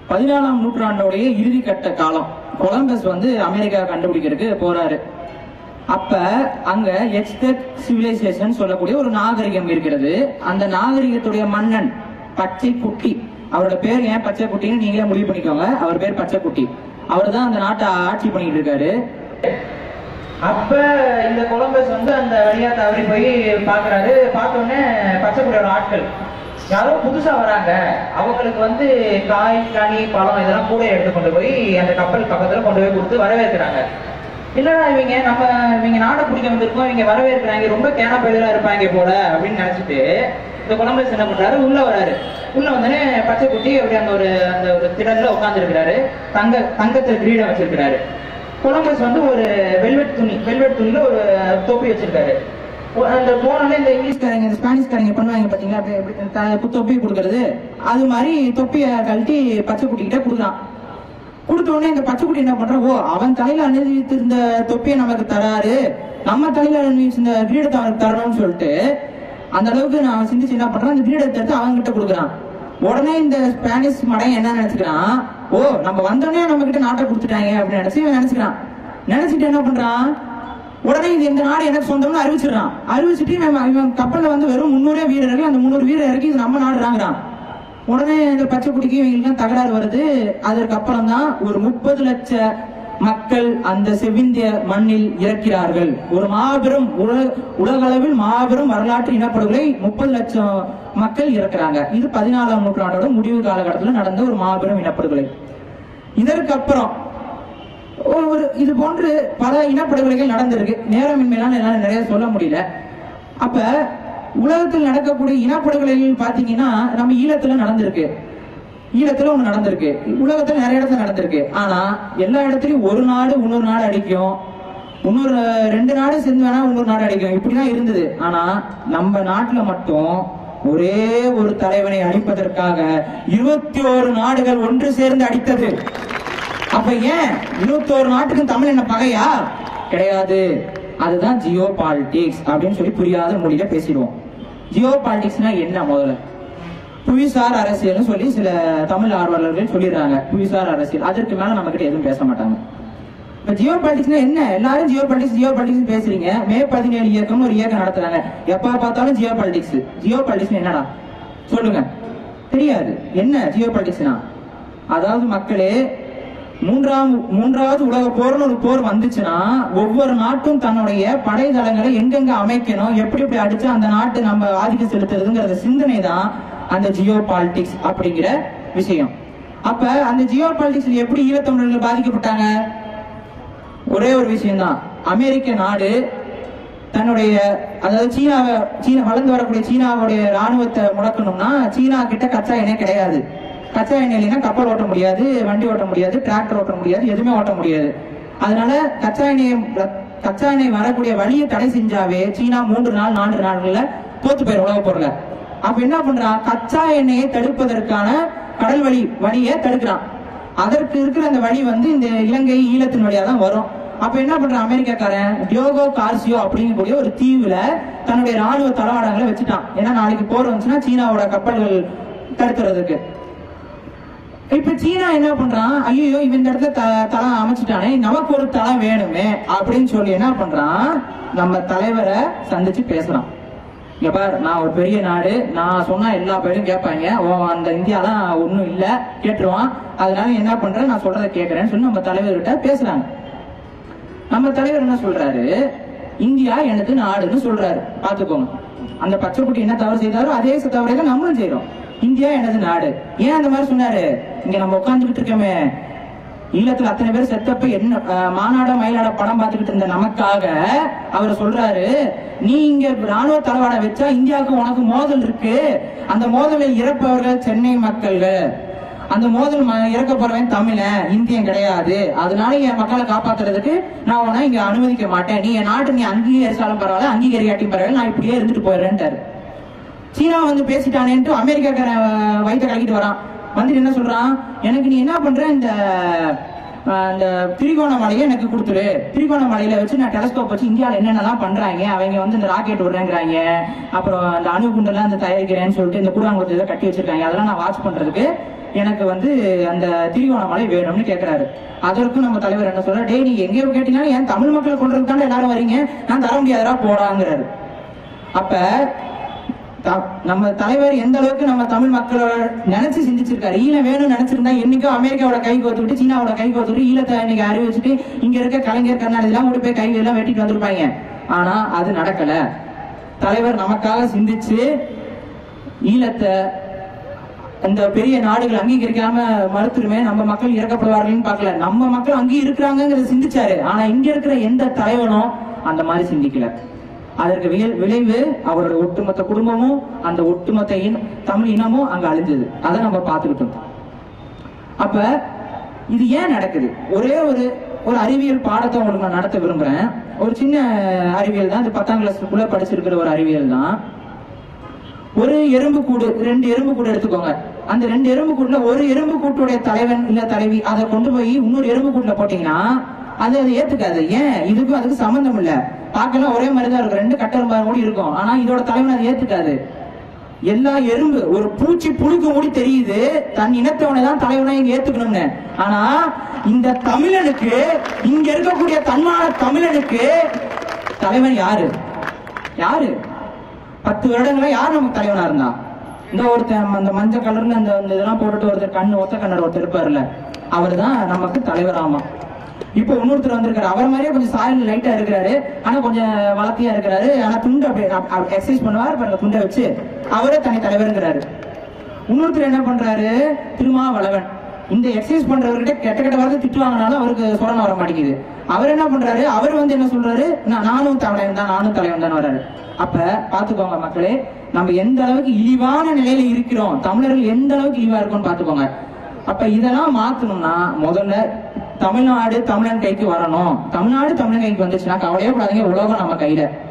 பதினாலாம் நூற்றாண்டோடைய இறுதி கட்ட காலம் கொலம்பஸ் வந்து அமெரிக்கா கண்டுபிடிக்கிறதுக்கு போறாரு அப்ப அங்க எக்ஸ்டெக் சிவிலைசேஷன் சொல்லக்கூடிய ஒரு நாகரிகம் இருக்கிறது அந்த நாகரிகத்துடைய மன்னன் பச்சை குட்டி அவரோட பேர் ஏன் பச்சை குட்டின்னு நீங்களே முடிவு பண்ணிக்கோங்க அவர் பேர் பச்சை குட்டி அவர் தான் அந்த நாட்டை ஆட்சி பண்ணிட்டு இருக்காரு அப்ப இந்த கொலம்பஸ் வந்து அந்த வழியா தவறி போய் பாக்குறாரு பார்த்த உடனே பச்சைக்குடியோட ஆட்கள் யாரோ புதுசா வராங்க அவங்களுக்கு வந்து காய் கனி பழம் இதெல்லாம் கூட எடுத்து கொண்டு போய் அந்த கப்பல் பக்கத்துல கொண்டு போய் கொடுத்து வரவேற்கிறாங்க இல்லடா இவங்க நம்ம இவங்க நாடை பிடிக்க வந்திருக்கோம் இவங்க வரவேற்கிறாங்க ரொம்ப கேன பயிலா இருப்பாங்க போல அப்படின்னு நினைச்சிட்டு இந்த கொலம்பஸ் என்ன பண்றாரு உள்ள வராரு உள்ள வந்தோடனே பச்சை குட்டி அப்படி அந்த ஒரு அந்த ஒரு திடல்ல உட்கார்ந்து தங்க தங்கத்துல கிரீடம் வச்சிருக்கிறாரு கொலம்பஸ் வந்து ஒரு வெல்வெட் துணி வெல்வெட் துணியில ஒரு தொப்பி வச்சிருக்காரு ஒ- அந்த போனோடனே இந்த இங்கிலீஷ்காரங்க இந்த ஸ்பானிஷ்காரங்க பண்ணுவாங்க பாத்தீங்களா அப்படி அப்படி த- பு- தொப்பி கொடுக்கறது அது மாதிரி தொப்பியை கழட்டி பச்சை குட்டிக்கிட்ட கொடுக்குறான் கொடுத்த உடனே இந்த பச்சைக்குட்டி என்ன பண்றான் ஓ அவன் தலையில அணிவித்திருந்த தொப்பியை நமக்கு தராரு நம்ம தலையில அணிவிச்சிருந்த கிரீடத்தை அவனுக்கு தரணும்னு சொல்லிட்டு அந்த அளவுக்கு நான் சிந்திச்சு என்ன பண்றான் அந்த கிரீடத்தை எடுத்து அவங்க கிட்ட கொடுக்குறான் உடனே இந்த ஸ்பானிஷ் மடையன் என்ன நினைச்சுக்கிறான் ஓ நம்ம வந்தோடனே நம்ம கிட்ட நாட்டை கொடுத்துட்டாங்க அப்படின்னு நினைச்சு இவன் நினைச்சுக்கிறான் நினைச்சிட்டு என்ன பண்றான் உடனே இது இந்த நாடு எனக்கு சொந்தம்னு அறிவிச்சிடுறான் அறிவிச்சிட்டு இவன் இவன் கப்பல்ல வந்து வெறும் முன்னூறே வீரர்கள் அந்த முன்னூறு வீரர் இறக்கி இது நம்ம நாடுறாங்கிறான் உடனே இந்த பச்சை குட்டிக்கு இவங்களுக்கு தகராறு வருது அதற்கு அப்புறம் தான் ஒரு முப்பது லட்ச மக்கள் அந்த செவிந்திய மண்ணில் இறக்கிறார்கள் ஒரு மாபெரும் உலக உலகளவில் மாபெரும் வரலாற்று இனப்படுகொலை முப்பது லட்சம் மக்கள் இறக்குறாங்க இது பதினாலாம் நூற்றாண்டோட முடிவு காலகட்டத்தில் நடந்த ஒரு மாபெரும் இனப்படுகொலை இதற்கு அப்புறம் ஒரு ஒரு இது போன்று பல இனப்படுகொலைகள் நடந்திருக்கு நேரமின்மையினால என்னால நிறைய சொல்ல முடியல அப்ப உலகத்தில் நடக்கக்கூடிய இனப்படுகொலைகள் பாத்தீங்கன்னா நம்ம ஈழத்துல நடந்திருக்கு ஈழத்துல ஒண்ணு நடந்திருக்கு உலகத்துல நிறைய இடத்துல நடந்திருக்கு ஆனா எல்லா இடத்துலயும் ஒரு நாடு இன்னொரு நாடு அடிக்கும் இன்னொரு ரெண்டு நாடு சேர்ந்து வேணா இன்னொரு நாடு அடிக்கும் இப்படிதான் இருந்தது ஆனா நம்ம நாட்டுல மட்டும் ஒரே ஒரு தலைவனை அழிப்பதற்காக இருபத்தி ஓரு நாடுகள் ஒன்று சேர்ந்து அடித்தது அப்ப ஏன் இருபத்தோரு நாட்டுக்கும் தமிழ் என்ன பகையா கிடையாது அதுதான் ஜியோ பாலிடிக்ஸ் அப்படின்னு சொல்லி புரியாத மொழியில பேசிடுவோம் ஜியோ பாலிடிக்ஸ்னா என்ன முதல்ல புவிசார் அரசியல்னு சொல்லி சில தமிழ் ஆர்வலர்கள் சொல்லிடுறாங்க புவிசார் அரசியல் அதற்கு மேல நம்ம கிட்ட எதுவும் பேச மாட்டாங்க இப்ப ஜியோ பாலிடிக்ஸ்னா என்ன எல்லாரும் ஜியோ பாலிடிக்ஸ் ஜியோ பாலிடிக்ஸ் பேசுறீங்க மே பதினேழு இயக்கம்னு ஒரு இயக்கம் நடத்துறாங்க எப்ப பார்த்தாலும் ஜியோ பாலிடிக்ஸ் ஜியோ பாலிடிக்ஸ் என்னடா சொல்லுங்க தெரியாது என்ன ஜியோ பாலிடிக்ஸ்னா அதாவது மக்களே மூன்றாம் மூன்றாவது உலக போர்னு ஒரு போர் வந்துச்சுன்னா ஒவ்வொரு நாட்டும் தன்னுடைய படைதளங்களை எங்கெங்க அமைக்கணும் எப்படி எப்படி அடிச்சு அந்த நாட்டு நம்ம ஆதிக்கம் செலுத்துறதுங்கிற சிந்தனை தான் அந்த ஜியோ பாலிடிக்ஸ் அப்படிங்கிற விஷயம் அப்ப அந்த ஜியோ பாலிடிக்ஸ்ல எப்படி ஈழத்தமிழர்கள் பாதிக்கப்பட்டாங்க ஒரே ஒரு விஷயம்தான் அமெரிக்க நாடு தன்னுடைய அதாவது சீனாவை சீனா வளர்ந்து வரக்கூடிய சீனாவுடைய ராணுவத்தை முடக்கணும்னா சீனா கிட்ட கச்சா எண்ணெய் கிடையாது கச்சா எண்ணெய் இல்லைன்னா கப்பல் ஓட்ட முடியாது வண்டி ஓட்ட முடியாது டிராக்டர் ஓட்ட முடியாது எதுவுமே ஓட்ட முடியாது அதனால கச்சா எண்ணெய் கச்சா எண்ணெய் வரக்கூடிய வழியை தடை செஞ்சாவே சீனா மூன்று நாள் நான்கு நாட்கள்ல தோத்து போயிடும் உலக பொருளை அப்ப என்ன பண்றான் கச்சா எண்ணெயை தடுப்பதற்கான கடல் வழி வழியை தடுக்கிறான் அதற்கு இருக்கிற அந்த வழி வந்து இந்த இலங்கை ஈழத்தின் வழியா தான் வரும் அப்ப என்ன பண்றான் அமெரிக்காக்காரன் டியோகோ கார்சியோ அப்படிங்கக்கூடிய ஒரு தீவுல தன்னுடைய ராணுவ தளவாடங்களை வச்சுட்டான் ஏன்னா நாளைக்கு போர் வந்துச்சுன்னா சீனாவோட கப்பல்கள் தடுத்துறதுக்கு இப்ப சீனா என்ன பண்றான் ஐயோ இவன் இந்த இடத்துல த- தளம் அமைச்சிட்டானே நமக்கு ஒரு தளம் வேணுமே அப்படின்னு சொல்லி என்ன பண்றான் நம்ம தலைவரை சந்திச்சு பேசுறான் இங்க பார் நான் ஒரு பெரிய நாடு நான் சொன்னா எல்லா பேரும் கேட்பாங்க ஓ அந்த இந்தியாலாம் ஒண்ணும் இல்ல கேட்டுருவான் அதனால என்ன பண்றேன் நான் சொல்றதை கேட்கறேன்னு சொல்லி நம்ம தலைவர்கிட்ட பேசுறாங்க நம்ம தலைவர் என்ன சொல்றாரு இந்தியா எனது நாடுன்னு சொல்றாரு பாத்துக்கோங்க அந்த பச்சைக்குட்டி என்ன தவறு செய்தாரோ அதே தவறை தான் நம்மளும் செய்றோம் இந்தியா எனது நாடு ஏன் அந்த மாதிரி சொன்னாரு இங்க நம்ம உட்கார்ந்துகிட்டு இருக்கோமே ஈழத்துல அத்தனை பேர் செத்தப்ப என்ன அஹ், மாநாட மயிலாட படம் பார்த்துக்கிட்டு இருந்த நமக்காக அவர் சொல்றாரு நீ இங்க ராணுவ தளவாட வச்சா இந்தியாவுக்கு உனக்கு மோதல் இருக்கு அந்த மோதலில் இறப்பவர்கள் சென்னை மக்கள்கள் அந்த மோதல் ம- இறக்க போறவன் தமிழன் இந்தியன் கிடையாது அதனால என் மக்களை காப்பாத்துறதுக்கு நான் உன இங்க அனுமதிக்க மாட்டேன் நீ என் நாட்டு நீ அங்கீகரிச்சாலும் பரவாயில்ல அங்கீகரியாட்டியும் பரவாயில்ல நான் இப்படியே இருந்துட்டு போயிடுறேன்ட்டாரு சீனா வந்து பேசிட்டானேன்ட்டு அமெரிக்காக்காரன் வயிற்ற கலக்கிட்டு வரான் வந்துட்டு என்ன சொல்றான் எனக்கு நீ என்ன பண்ற இந்த அஹ், அந்த திரிகோணமலையை எனக்கு கொடுத்துரு திரிகோணமலையில வச்சு நான் டெலஸ்கோப் வச்சு இந்தியாவில் என்னென்னலாம் பண்றாங்க அவங்க வந்து இந்த ராக்கெட் விடுறேங்கிறாங்க அப்புறம் இந்த அணுகுண்டெல்லாம் இந்த தயாரிக்கிறேன்னு சொல்லிட்டு இந்த கூடாங்குளத்தை இதை கட்டி வச்சிருக்காங்க அதெல்லாம் நான் வாட்ச் பண்றதுக்கு எனக்கு வந்து அந்த திரிகோணமலை வேணும்னு கேக்குறாரு அதற்கும் நம்ம தலைவர் என்ன சொல்றாரு டேய் நீ எங்கேயோ கேட்டீங்கன்னா ஏன் தமிழ் மக்களை கொண்டு தானே எல்லாரும் வரீங்க நான் தர முடியாதரா போடாங்கிறாரு அப்ப த- நம்ம தலைவர் எந்த அளவுக்கு நம்ம தமிழ் மக்களை நினைச்சு சிந்திச்சிருக்காரு ஈழம் வேணும்னு நினைச்சிருந்தா என்னைக்கோ அமெரிக்காவோட கை கோத்துக்கிட்டு சீனாவோட கை கோத்துக்கிட்டு ஈழத்தை இன்னைக்கு அறிவிச்சுட்டு இங்க இருக்க கலைஞர் கருணாநிதி எல்லாம் ஓடி போய் கை எல்லாம் வெட்டிட்டு வந்திருப்பாங்க ஆனா அது நடக்கல தலைவர் நமக்காக சிந்திச்சு ஈழத்தை இந்த பெரிய நாடுகள் அங்கீகரிக்காம மறுத்துருமே நம்ம மக்கள் இறக்கப்படுவார்கள்னு பார்க்கல நம்ம மக்கள் அங்கேயும் இருக்கிறாங்கிறத சிந்திச்சாரு ஆனா இங்க இருக்கிற எந்த தலைவனும் அந்த மாதிரி சிந்திக்கல அதற்கு வியல்- விளைவு அவரோட ஒட்டுமொத்த குடும்பமும் அந்த ஒட்டுமொத்த இன- தமிழ் இனமும் அங்க அழிஞ்சது அதை நம்ம பார்த்துக்கிட்டோம் அப்ப இது ஏன் நடக்குது ஒரே ஒரு ஒரு அறிவியல் பாடத்தை உங்களுக்கு நான் நடத்த விரும்புறேன் ஒரு சின்ன அறிவியல் தான் இது பத்தாம் கிளாஸ்க்குள்ள படிச்சிருக்கிற ஒரு அறிவியல் தான் ஒரு எறும்பு கூடு ரெண்டு எறும்பு கூடு எடுத்துக்கோங்க அந்த ரெண்டு எறும்பு கூட்டுல ஒரு எறும்பு கூட்டுடைய தலைவன் இல்ல தலைவி அதை கொண்டு போய் இன்னொரு எறும்பு கூட்டுல போட்டீங்கன்னா அது அதை ஏத்துக்காது ஏன் இதுக்கும் அதுக்கு சம்பந்தம் இல்ல பார்க்கலாம் ஒரே மாதிரி தான் இருக்கும் ரெண்டு கட்டெரும்பா கூட இருக்கும் ஆனா இதோட தலைவன் அதை ஏத்துக்காது எல்லா எறும்பு ஒரு பூச்சி புழுக்கு மூடி தெரியுது தன் இனத்தவனை தான் தலைவனா இங்க ஏத்துக்கணும்னு ஆனா இந்த தமிழனுக்கு இங்க இருக்கக்கூடிய தன்மான தமிழனுக்கு தலைவன் யாரு யாரு பத்து வருடங்களா யார் நமக்கு தலைவனா இருந்தா இந்த ஒருத்தன் அந்த மஞ்சள் கலர்ல அந்த அந்த இதெல்லாம் போட்டுட்டு ஒருத்தர் கண்ணு ஒத்த கண்ணர் ஒருத்தர் இருப்பாருல்ல அவர் தான் நமக்கு தலைவராமா இப்போ இன்னொருத்தர் வந்திருக்காரு அவர் மாதிரியே கொஞ்சம் சாயல் லைட்டா இருக்கிறாரு ஆனா கொஞ்சம் வளர்த்தியா இருக்கிறாரு ஆனா துண்டு அப்படி எக்ஸசைஸ் பண்ணுவார் பாருங்க துண்டை வச்சு அவரே தனி தலைவருங்கிறாரு இன்னொருத்தர் என்ன பண்றாரு திருமாவளவன் இந்த எக்ஸசைஸ் பண்றவர்கிட்ட கெட்ட கெட்ட வார்த்தை திட்டு வாங்கினாலும் அவருக்கு சொரண வர மாட்டேங்குது அவர் என்ன பண்றாரு அவர் வந்து என்ன சொல்றாரு "நான் நானும் தலைவன் தான் நானும் தலைவன் தான் வர்றாரு அப்ப பாத்துக்கோங்க மக்களே நம்ம எந்த அளவுக்கு இழிவான நிலையில இருக்கிறோம் தமிழர்கள் எந்த அளவுக்கு இழிவா இருக்கோம்னு பாத்துக்கோங்க அப்ப இதெல்லாம் மாத்தணும்னா முதல்ல தமிழ்நாடு தமிழன் கைக்கு வரணும் தமிழ்நாடு தமிழன் கைக்கு வந்துச்சுன்னா கவலையே கூடாதுங்க உலகம் நம்ம கையில